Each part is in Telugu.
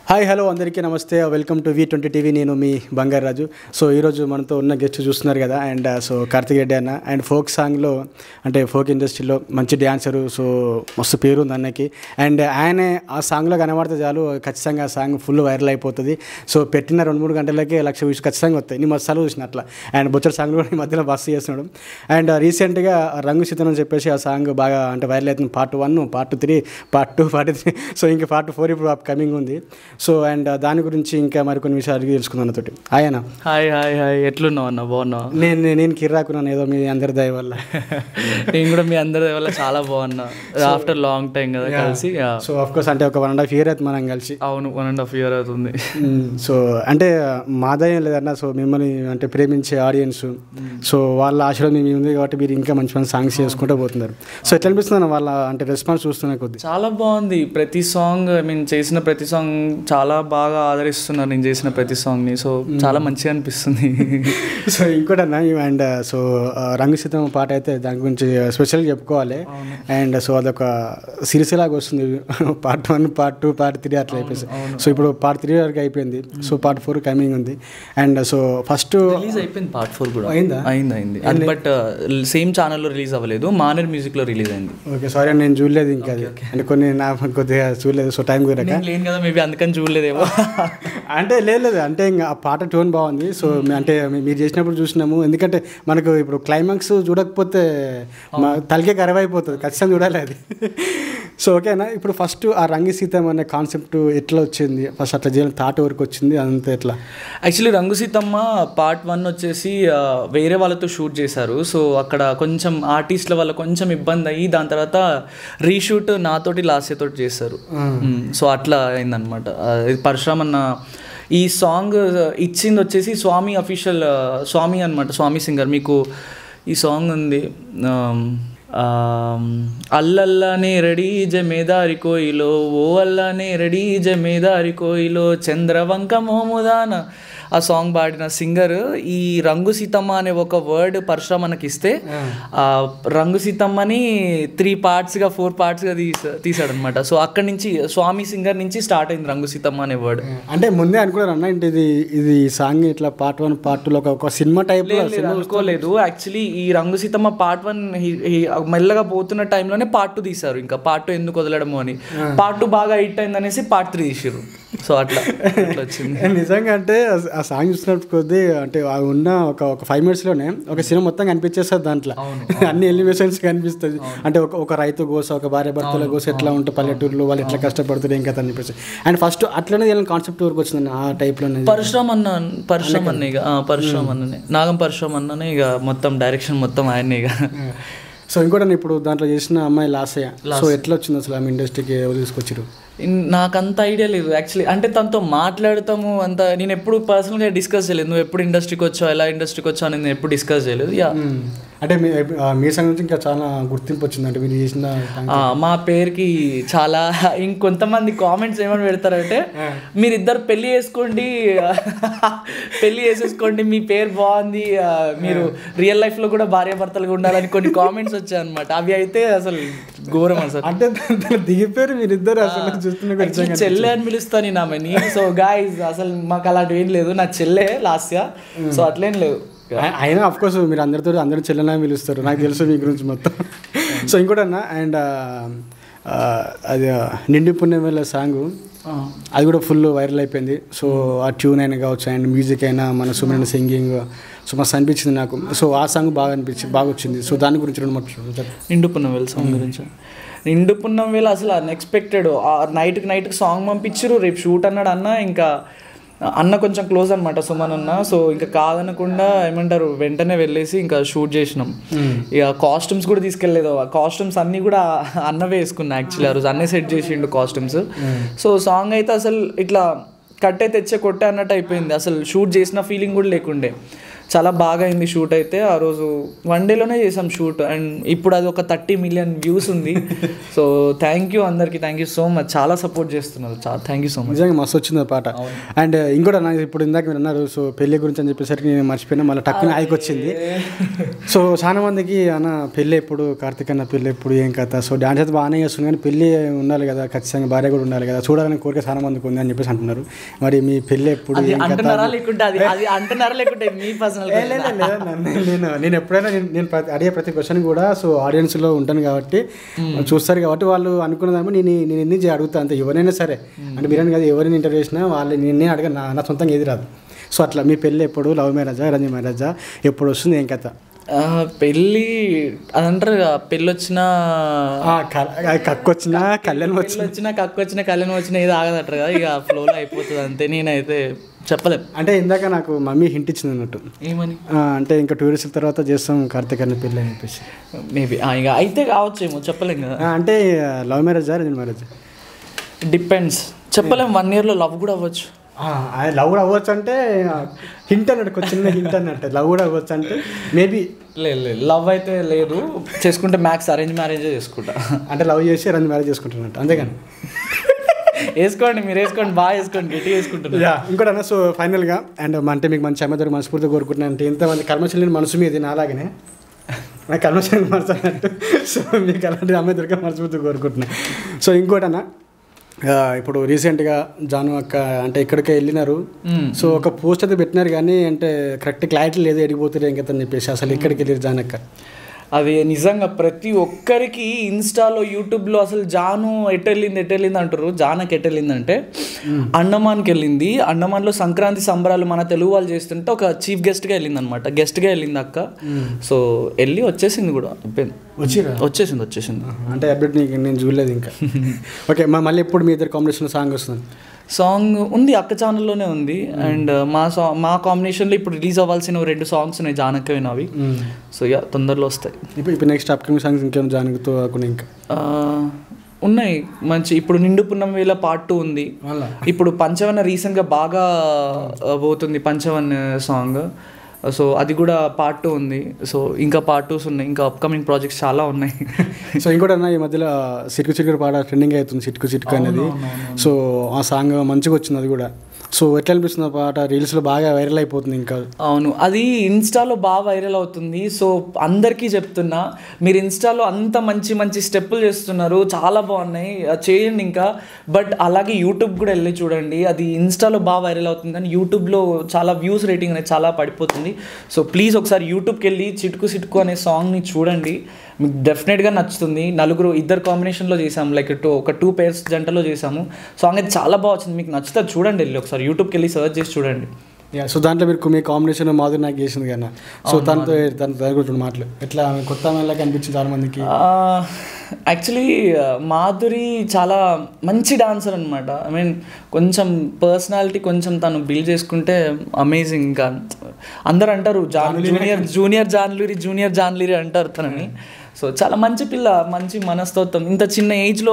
హాయ్ హలో అందరికీ నమస్తే welcome to V twenty TV నేను మీ బంగారు రాజు సో ఈరోజు మనతో ఉన్న గెస్ట్ చూస్తున్నారు కదా అండ్ సో కార్తిక్ రెడ్డి అన్న అండ్ ఫోక్ సాంగ్లో అంటే ఫోక్ ఇండస్ట్రీలో మంచి డ్యాన్సరు సో మస్తు పేరు ఉంది అన్నకి అండ్ ఆయనే ఆ సాంగ్లో కనబడితే చాలు ఖచ్చితంగా ఆ సాంగ్ ఫుల్ వైరల్ అయిపోతుంది సో పెట్టిన రెండు మూడు గంటలకే లక్ష వ్యూస్ ఖచ్చితంగా వస్తాయి నేను మసాలు చూసిన అట్లా అండ్ బొచ్చడి సాంగ్ కూడా ఈ మధ్యలో బస్సు చేస్తున్నాడు అండ్ రీసెంట్గా రంగు సీతన్ అని చెప్పేసి ఆ సాంగ్ బాగా అంటే వైరల్ అవుతుంది part one part three part two part three so ఇంకా పార్ట్ ఫోర్ ఇప్పుడు కమింగ్ ఉంది సో అండ్ దాని గురించి ఇంకా మరికొన్ని విషయాలు అడిగి తెలుసుకుందాం తోటి ఆయన హాయ్ హాయ్ హాయ్ ఎట్లున్నావు అన్న బాగున్నావు నేను నేను కిర్రాకున్నాను ఏదో మీ అందరి దయ వల్ల నేను కూడా మీ అందరి వల్ల చాలా బాగున్నా ఆఫ్టర్ లాంగ్ టైం కదా కలిసి yeah. సో ఆఫ్ కోర్స్ అంటే ఒక వన్ అండ్ హాఫ్ ఇయర్ అయితే మనం కలిసి అవును వన్ అండ్ హాఫ్ ఇయర్ అవుతుంది సో అంటే మా దయం లేదన్న సో మిమ్మల్ని అంటే ప్రేమించే ఆడియన్స్ సో వాళ్ళ ఆశీర్వాదం మీ ఉంది కాబట్టి మీరు ఇంకా మంచి మంచి సాంగ్స్ చేసుకుంటూ పోతున్నారు సో ఎట్లా అనిపిస్తుంది అన్న వాళ్ళ అంటే రెస్పాన్స్ చూస్తున్న కొద్ది చాలా బాగుంది ప్రతి సాంగ్ ఐ మీన్ చేసిన ప్రతి సాంగ్ చాలా బాగా ఆదరిస్తున్నారు నేను చేసిన ప్రతి సాంగ్ని సో చాలా మంచిగా అనిపిస్తుంది సో ఇంకోటి అన్న అండ్ సో రంగు సీతం పాట అయితే దాని గురించి స్పెషల్గా చెప్పుకోవాలి అండ్ సో అదొక సిరీస్ లాగా వస్తుంది part one part two part three అట్లా అయిపోయింది సో ఇప్పుడు పార్ట్ త్రీ వరకు అయిపోయింది సో పార్ట్ ఫోర్ కమింగ్ ఉంది అండ్ సో ఫస్ట్ రిలీజ్ అయిపోయింది పార్ట్ ఫోర్ కూడా అయిందా? అయింది అయింది అది బట్ సేమ్ ఛానల్లో రిలీజ్ అవ్వలేదు మానర్ మ్యూజిక్లో రిలీజ్ అయింది ఓకే సారీ నేను చూడలేదు ఇంకా అది అంటే కొన్ని నా కొద్దిగా చూడలేదు సో టైం కుదరక నేను లేను కదా మేబీ అందుకని చూడలేదేమో అంటే లేదు లేదు అంటే ఇంకా ఆ పాట టోన్ బాగుంది సో మీ- అంటే మీ- మీరు చేసినప్పుడు చూసినాము ఎందుకంటే మనకు ఇప్పుడు క్లైమాక్స్ చూడకపోతే మా తలకే ఖరాబ్ అయిపోతుంది ఖచ్చితంగా చూడాలి అది సో ఓకేనా ఇప్పుడు ఫస్ట్ ఆ రంగి సీతం అనే కాన్సెప్ట్ ఎట్లా వచ్చింది ఫస్ట్ అట్లా చేయాలి థాట్ వరకు వచ్చింది అదంతా ఎట్లా యాక్చువల్లీ రంగు సీతమ్మ పార్ట్ వన్ వచ్చేసి ఆ, వేరే వాళ్ళతో షూట్ చేశారు సో అక్కడ కొంచెం ఆర్టిస్ట్ల వల్ల కొంచెం ఇబ్బంది అయ్యి దాని తర్వాత రీషూట్ నాతోటి లాస్ట్ తోటి చేశారు మ్మ్. సో అట్లా అయిందనమాట ఆ, ఇది పరశురామ్ అన్న ఈ సాంగ్ ఇచ్చింది వచ్చేసి స్వామి అఫీషియల్ స్వామి అనమాట స్వామి సింగర్ మీకు ఈ సాంగ్ ఉంది ఆమ్, ఆమ్, అల్లల్లానే రెడీ జమేదారి కోయిలో ఓ అల్లానే రెడీ జమేదారి కోయిలో చంద్రవంక మోముదాన ఆ సాంగ్ పాడిన సింగర్ ఈ రంగు సీతమ్మ అనే ఒక వర్డ్ పరశురామ్ మనకి ఇస్తే ఆ రంగు సీతమ్మని త్రీ పార్ట్స్గా ఫోర్ పార్ట్స్గా తీసా తీసాడనమాట సో అక్కడి నుంచి స్వామి సింగర్ నుంచి స్టార్ట్ అయింది రంగు సీతమ్మ అనే వర్డ్ అంటే ముందే అనుకున్నారు అన్న అంటే ఇది ఇది సాంగ్ ఇట్లా పార్ట్ వన్ పార్ట్ టూలో ఒక- ఒక సినిమా టైప్ లేదు, అనుకోలేదు యాక్చువల్లీ ఈ రంగు సీతమ్మ పార్ట్ వన్ మెల్లగా పోతున్న టైంలోనే పార్ట్ టూ తీశారు ఇంకా పార్ట్ టూ ఎందుకు వదలడము అని పార్ట్ టూ బాగా హిట్ అయింది అనేసి పార్ట్ త్రీ తీసారు సో అట్లా అట్లా వచ్చింది నిజంగా అంటే ఆ- ఆ సాంగ్ చూసినప్పుడు కొద్దీ అంటే ఆ ఉన్న ఒక ఒక ఫైవ్ మినిట్స్లోనే ఒక సినిమా మొత్తం కనిపించేస్తుంది దాంట్లో అన్ని ఎలివేషన్స్ కనిపిస్తుంది అంటే ఒక ఒక రైతు గోస ఒక భార్య భర్తల గోస ఎట్లా ఉంటుంది పల్లెటూరులో వాళ్ళు ఎట్లా కష్టపడుతుంది ఇంకా అనిపిస్తుంది అండ్ ఫస్ట్ అట్లనే వీళ్ళని కాన్సెప్ట్ వరకు వచ్చింది ఆ టైప్లోనే పరశురామ్ అన్న పరశురామ్ అన్న ఇక ఆ, పరశురామ్ అన్ననే నాగం పరశురామ్ అన్ననే ఇక మొత్తం డైరెక్షన్ మొత్తం ఆయనే ఇక సో ఇంకోటి ఇప్పుడు దాంట్లో చేసిన అమ్మాయి లాసయ్య సో ఎట్లా వచ్చింది అసలు ఆమె ఇండస్ట్రీకి ఎవరు తీసుకొచ్చారు ఇన్- నాకు అంత ఐడియా లేదు యాక్చువల్లీ అంటే తనతో మాట్లాడతాము అంత నేను ఎప్పుడు పర్సనల్గా డిస్కస్ చేయలేదు నువ్వు ఎప్పుడు ఇండస్ట్రీకి వచ్చావు ఎలా ఇండస్ట్రీకి వచ్చావు అని నేను ఎప్పుడు డిస్కస్ చేయలేదు యా అంటే మీ ఆ, మీ సంగతి నుంచి ఇంకా చాలా గుర్తింపు వచ్చింది అంటే మీరు చేసిన ఆ, మా పేరుకి చాలా ఇంకొంతమంది కామెంట్స్ ఏమని పెడతారంటే మీరిద్దరు పెళ్లి చేసుకోండి పెళ్లి చేసేసుకోండి మీ పేరు బాగుంది ఆ, మీరు రియల్ లైఫ్ లో కూడా భార్య భర్తలుగా ఉండాలని కొన్ని కామెంట్స్ వచ్చాయి అనమాట అవి అయితే అసలు ఘోరం అసలు అంటే దాంట్లో దిగిపోయారు మీరిద్దరు అసలు చూస్తున్న కూడా Actually చెల్లె అని పిలుస్తాను నేను ఆమెని సో గాయస్ అసలు మాకు అలాంటివి ఏం లేదు నా చెల్లె లాస్ట్ ఇయర్ సో అట్లేం లేదు అయి- అయినా అఫ్ కోర్స్ మీరు అందరితో అందరూ చెల్లెనా పిలుస్తారు నాకు తెలుసు మీ గురించి మొత్తం సో ఇంకోటి అన్న అండ్ అది ఆ, నిండి పుణ్యం వెళ్ళే సాంగ్ అది కూడా ఫుల్ వైరల్ అయిపోయింది సో ఆ ట్యూన్ అయినా కావచ్చు అండ్ మ్యూజిక్ అయినా మన సుమన్ సింగింగ్ సో మస్తు అనిపించింది నాకు సో ఆ సాంగ్ బాగా అనిపించింది బాగా వచ్చింది సో దాని గురించి రెండు మాటలు చెప్పండి. నిండు పున్నం వేల సాంగ్ గురించి నిండు పున్నం వేల అసలు అన్ఎక్స్పెక్టెడ్ నైట్కి నైట్కి సాంగ్ పంపించారు రేపు షూట్ అన్నాడు అన్న ఇంకా అన్న కొంచెం క్లోజ్ అనమాట సుమన్ అన్న సో ఇంకా కాదనకుండా ఏమంటారు వెంటనే వెళ్ళేసి ఇంకా షూట్ చేసినాం ఇక కాస్ట్యూమ్స్ కూడా తీసుకెళ్ళలేదు ఆ కాస్ట్యూమ్స్ అన్నీ కూడా అన్నవే వేసుకున్నా యాక్చువల్లీ ఆ రోజు అన్నే సెట్ చేసిండు కాస్ట్యూమ్స్ సో సాంగ్ అయితే అసలు ఇట్లా కట్టే తెచ్చే కొట్టే అన్నట్టు అయిపోయింది అసలు షూట్ చేసిన ఫీలింగ్ కూడా లేకుండే చాలా బాగా అయింది షూట్ అయితే ఆ రోజు వన్ డేలోనే చేసాం షూట్ అండ్ ఇప్పుడు అది ఒక థర్టీ మిలియన్ వ్యూస్ ఉంది సో థ్యాంక్ యూ అందరికి థ్యాంక్ యూ సో మచ్ చాలా సపోర్ట్ చేస్తున్నారు చాలా థ్యాంక్ యూ సో మచ్ నిజంగా మస్తు వచ్చింది ఆ పాట అండ్ ఇంకోటి నాకు ఇప్పుడు ఇందాక మీరు అన్నారు సో పెళ్లి గురించి అని చెప్పేసరికి నేను మర్చిపోయినా మళ్ళీ టక్కున ఆయనకి వచ్చింది సో చాలా మందికి అన్న పెళ్ళి ఎప్పుడు కార్తీక్ అన్న పెళ్ళి ఎప్పుడు ఏం కథ సో డాన్స్ అయితే బాగానే చేస్తుంది కానీ పెళ్ళి ఉండాలి కదా ఖచ్చితంగా భార్య కూడా ఉండాలి కదా చూడాలని కోరిక చాలా మందికి ఉంది అని చెప్పేసి అంటున్నారు మరి మీ పెళ్ళి ఎప్పుడు అది ఏం కథ? అంటున్నారా లేకుంటే అది అది అంటున్నారా లేకుంటే మీ పర్సనల్ ఏ, లేదు, లేదు, నేను నేను నేను ఎప్పుడైనా నేను నేను ప్రతి అడిగే ప్రతి క్వశ్చన్ కూడా సో ఆడియన్స్లో ఉంటాను కాబట్టి చూస్తారు కాబట్టి వాళ్ళు అనుకున్న దాన్ని నేను నేను ఎందుకు చేయ అడుగుతా అంతే ఎవరైనా సరే అంటే మీరని కాదు ఎవరైనా ఇంటర్వ్యూ చేసినా వాళ్ళు నేనే అడగ నా నా సొంతంగా ఏది రాదు సో అట్లా మీ పెళ్ళి ఎప్పుడు లవ్ మ్యారేజా అరేంజ్ మ్యారేజా ఎప్పుడు వస్తుంది ఏం కథ పెళ్ళి అది అంటారు కదా, పెళ్ళి వచ్చిన ఆ, క- ఆ, కక్కొచ్చినా కళ్యాణం వచ్చి పెళ్ళి వచ్చినా కక్కు వచ్చిన కళ్యాణం వచ్చిన ఏది ఆగదట్రు కదా ఇక ఫ్లోలో అయిపోతుంది అంతే నేనైతే చెప్పలేం అంటే ఇందాక నాకు మమ్మీ హింట్ ఇచ్చింది అన్నట్టు ఏమని ఆ, అంటే ఇంకా టూ ఇయర్స్ తర్వాత చేస్తాం కార్తీక్ అన్న పెళ్ళి అని చెప్పేసి మేబీ ఇక అయితే కావచ్చేమో చెప్పలేం కదా ఆ, అంటే లవ్ మ్యారేజా అరేంజ్ మ్యారేజ్ డిపెండ్స్ చెప్పలేం వన్ ఇయర్లో లవ్ కూడా అవ్వచ్చు లవ్ కూడా అవ్వచ్చు అంటే హింట్ అన్నట్టు ఒక చిన్న హింట్ అన్నట్టు లవ్ కూడా అవ్వచ్చు అంటే మేబీ లేదు లేదు లవ్ అయితే లేదు చేసుకుంటే మ్యాక్స్ అరేంజ్ మ్యారేజే చేసుకుంటా అంటే లవ్ చేసి అరేంజ్ మ్యారేజ్ చేసుకుంటున్నట్టు అంతేగాని వేసుకోండి మీరు వేసుకోండి బాగా వేసుకోండి గట్టి వేసుకుంటున్నారు యా ఇంకోటి అన్న సో ఫైనల్గా అండ్ అంటే మీకు మంచి అమ్మాయి దొరికి మనస్ఫూర్తిగా కోరుకుంటున్నాను అంటే ఇంతమంది కర్మశల్ని మనసు మీది నాలాగనే నా కర్మశల్ని మనసు అన్నట్టు సో మీకు అలాంటి అమ్మాయి దొరికే మనస్ఫూర్తిగా కోరుకుంటున్నాను సో ఇంకోటి అన్న ఆ, ఇప్పుడు రీసెంట్గా జాను అక్క అంటే ఇక్కడికే వెళ్ళినారు సో ఒక పోస్ట్ అయితే పెట్టినారు కానీ అంటే కరెక్ట్ క్లారిటీ లేదు ఎడిగిపోతారు ఇంకని చెప్పేసి అసలు ఇక్కడికి వెళ్ళారు జానక్క అది నిజంగా ప్రతి ఒక్కరికి ఇన్స్టాలో యూట్యూబ్లో అసలు జాను ఎటు వెళ్ళింది ఎటు వెళ్ళింది అంటారు జానకి ఎటు వెళ్ళింది అంటే అండమాన్కి వెళ్ళింది అండమాన్లో సంక్రాంతి సంబరాలు మన తెలుగు వాళ్ళు చేస్తుంటే ఒక చీఫ్ గెస్ట్గా వెళ్ళింది అనమాట గెస్ట్గా వెళ్ళింది అక్క సో వెళ్ళి వచ్చేసింది కూడా అయిపోయింది వచ్చిరా వచ్చేసింది వచ్చేసింది అంటే అప్డేట్ నీకు నేను చూడలేదు ఇంకా ఓకే మా మళ్ళీ ఎప్పుడు మీ ఇద్దరు కాంబినేషన్ సాంగ్ వస్తుంది సాంగ్ ఉంది అక్క ఛానల్లోనే ఉంది అండ్ మా సా మా కాంబినేషన్లో ఇప్పుడు రిలీజ్ అవ్వాల్సిన రెండు సాంగ్స్ ఉన్నాయి జానకమైనవి సో యా తొందరలో వస్తాయి ఇప్పుడు ఇప్పుడు నెక్స్ట్ అప్కమింగ్ సాంగ్స్ ఇంకేమైనా జానకితో కాకుండా ఇంకా ఆ, ఉన్నాయి మంచి ఇప్పుడు నిండు పున్నం వేళ పార్ట్ టూ ఉంది వాళ్ళ ఇప్పుడు పంచవన్న రీసెంట్గా బాగా ఆ, పోతుంది పంచవన్ సాంగ్ సో అది కూడా పార్ట్ టూ ఉంది సో ఇంకా పార్ట్ టూస్ ఉన్నాయి ఇంకా అప్కమింగ్ ప్రాజెక్ట్స్ చాలా ఉన్నాయి సో ఇంకోటి అన్న ఈ మధ్యలో సిట్కు చిట్కు పాట ట్రెండింగ్ అవుతుంది సిట్కు చిట్కు అనేది సో ఆ సాంగ్ మంచిగా వచ్చింది అది కూడా సో ఎట్లా అనిపిస్తుంది ఆ పాట రీల్స్లో బాగా వైరల్ అయిపోతుంది ఇంకా అవును అది ఇన్స్టాలో బాగా వైరల్ అవుతుంది సో అందరికీ చెప్తున్నా మీరు ఇన్స్టాలో అంత మంచి మంచి స్టెప్పులు చేస్తున్నారు చాలా బాగున్నాయి అది చేయండి ఇంకా బట్ అలాగే యూట్యూబ్ కూడా వెళ్ళి చూడండి అది ఇన్స్టాలో బాగా వైరల్ అవుతుంది కానీ యూట్యూబ్లో చాలా వ్యూస్ రేటింగ్ అనేది చాలా పడిపోతుంది సో ప్లీజ్ ఒకసారి యూట్యూబ్కి వెళ్ళి చిటుకు చిటుకు అనే సాంగ్ని చూడండి మీకు డెఫినెట్గా నచ్చుతుంది నలుగురు ఇద్దరు కాంబినేషన్లో చేసాము లైక్ టూ ఒక టూ పేర్స్ జంటలో చేసాము సాంగ్ అయితే చాలా బాగా వచ్చింది మీకు నచ్చుతుంది చూడండి వెళ్ళి ఒకసారి యూట్యూబ్కి వెళ్ళి సర్చ్ చేసి చూడండి యా సో దాంట్లో మీరు మీ కాంబినేషన్ మాధురి నాకు చేసింది కదా సో తనతో తన దాని గురించి రెండు మాటలు ఎట్లా ఆమె కొత్త అమ్మాయిలాగా అనిపించింది చాలా మందికి యాక్చువల్లీ మాధురి చాలా మంచి డాన్సర్ అనమాట ఐ మీన్ కొంచెం పర్సనాలిటీ కొంచెం తను బిల్డ్ చేసుకుంటే అమేజింగ్ ఇంకా అందరు అంటారు జాన్ జూనియర్ జూనియర్ జాన్లూరి జూనియర్ జాన్లూరి అంటారు తనని సో చాలా మంచి పిల్ల మంచి మనస్తత్వం ఇంత చిన్న ఏజ్లో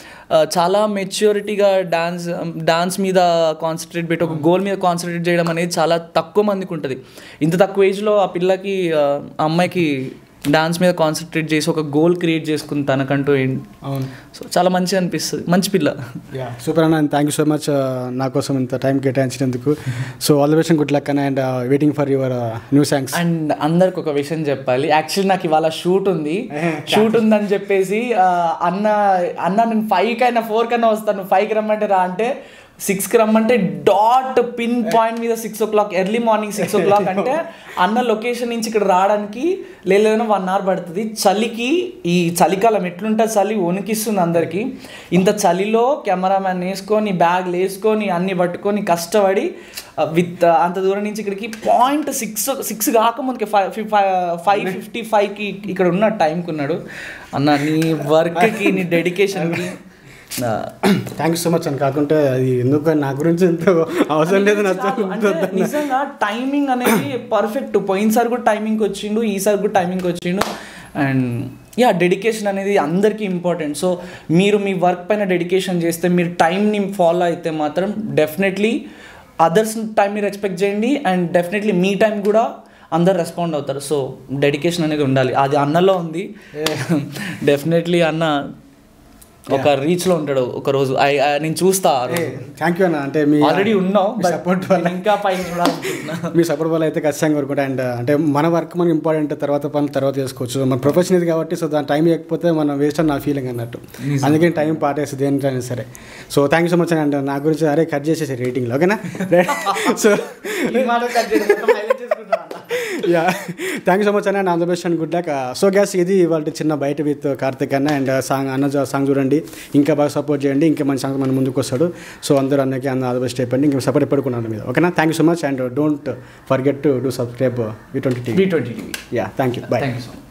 చాలా మెచ్యూరిటీగా డాన్స్ డాన్స్ మీద కాన్సన్ట్రేట్ పెట్టి ఒక గోల్ మీద కాన్సన్ట్రేట్ చేయడం అనేది చాలా తక్కువ మందికి ఉంటుంది ఇంత తక్కువ ఏజ్లో ఆ పిల్లకి ఆ అమ్మాయికి డాన్స్ మీద కాన్సన్ట్రేట్ చేసి ఒక గోల్ క్రియేట్ చేసుకుంది తనకంటూ ఏం- అవును సో చాలా మంచిగా అనిపిస్తుంది మంచి పిల్ల యా సూపర్ అన్న థ్యాంక్ యూ సో మచ్ నా కోసం ఇంత టైం కేటాయించినందుకు so all the best good luck అన్న and waiting for your new songs and అందరికి ఒక విషయం చెప్పాలి యాక్చువల్లీ నాకు ఇవాళ షూట్ ఉంది షూట్ ఉందని చెప్పేసి ఆ, అన్న అన్న నేను ఫైవ్ కైనా ఫోర్ కైనా వస్తాను ఫైవ్కి రమ్మంటే రా అంటే సిక్స్కి రమ్మంటే డాట్ పిన్ పాయింట్ మీద six o'clock early morning six o'clock అంటే అన్న లొకేషన్ నుంచి ఇక్కడ రావడానికి లేదైనా వన్ అవర్ పడుతుంది చలికి ఈ చలికాలం ఎట్లుంటుంది చలి వణికిస్తుంది అందరికీ ఇంత చలిలో కెమెరామ్యాన్ వేసుకొని బ్యాగ్లు వేసుకొని అన్ని పట్టుకొని కష్టపడి విత్ అంత దూరం నుంచి ఇక్కడికి పాయింట్ సిక్స్ సిక్స్ కాకముందుకి ఫైవ్ ఫైవ్ ఫిఫ్టీ ఫైవ్కి ఇక్కడ ఉన్న టైంకి ఉన్నాడు అన్న నీ వర్క్కి నీ డెడికేషన్కి థ్యాంక్ యూ సో మచ్ అని కాకుంటే అది ఎందుకు నా గురించి ఎంత అవసరం లేదు అంటే నిజంగా టైమింగ్ అనేది పర్ఫెక్ట్ పోయినసారి కూడా టైమింగ్కి వచ్చిండు ఈసారి కూడా టైమింగ్కి వచ్చిండు అండ్ యా డెడికేషన్ అనేది అందరికీ ఇంపార్టెంట్ సో మీరు మీ వర్క్ పైన డెడికేషన్ చేస్తే మీరు టైంని ఫాలో అయితే మాత్రం డెఫినెట్లీ అదర్స్ టైం మీరు ఎక్స్పెక్ట్ చేయండి అండ్ డెఫినెట్లీ మీ టైం కూడా అందరు రెస్పాండ్ అవుతారు సో డెడికేషన్ అనేది ఉండాలి అది అన్నలో ఉంది డెఫినెట్లీ అన్న ఒక రీచ్లో ఉంటాడు ఒక రోజు I- I- నేను చూస్తా థ్యాంక్ యూ అన్న అంటే మీ ఆల్రెడీ ఉన్నావు మీ but support వల్ల నేను ఇంకా పైకి చూడాలనుకుంటున్నా మీ సపోర్ట్ వల్ల అయితే ఖచ్చితంగా కోరుకుంటా అండ్ అంటే మన వర్క్ మనకి ఇంపార్టెంట్ తర్వాత పనులు తర్వాత చేసుకోవచ్చు మన ప్రొఫెషన్ ఇది కాబట్టి సో దాని టైం ఇవ్వకపోతే మనం వేస్ట్ అని నా ఫీలింగ్ అన్నట్టు అందుకని టైం పాటేస్తుంది దేనికైనా సరే so thank you so much and నా గురించి అరే కట్ చేసేసి రేటింగ్లో ఓకేనా సో ఈ మాట cut చేయడం మొత్తం highlight చేసుకుంటున్నా అన్న. Yeah thank you so much అన్న and all the best and good luck so guys ఇది వాళ్ళ చిన్న బయట విత్ కార్తిక్ అన్న అండ్ సాంగ్ అన్న జా- సాంగ్ చూడండి ఇంకా బాగా సపోర్ట్ చేయండి ఇంకా మంచి సాంగ్ మన ముందుకు వస్తాడు సో అందరూ అన్నకి అన్న ఆల్ ద బెస్ట్ చెప్పండి ఇంకా సపోర్ట్ ఎప్పుడుకున్నాను మీద ఓకేనా thank you so much and don't forget to do subscribe V twenty TV B20 TV. Yeah thank you bye Thank you so much.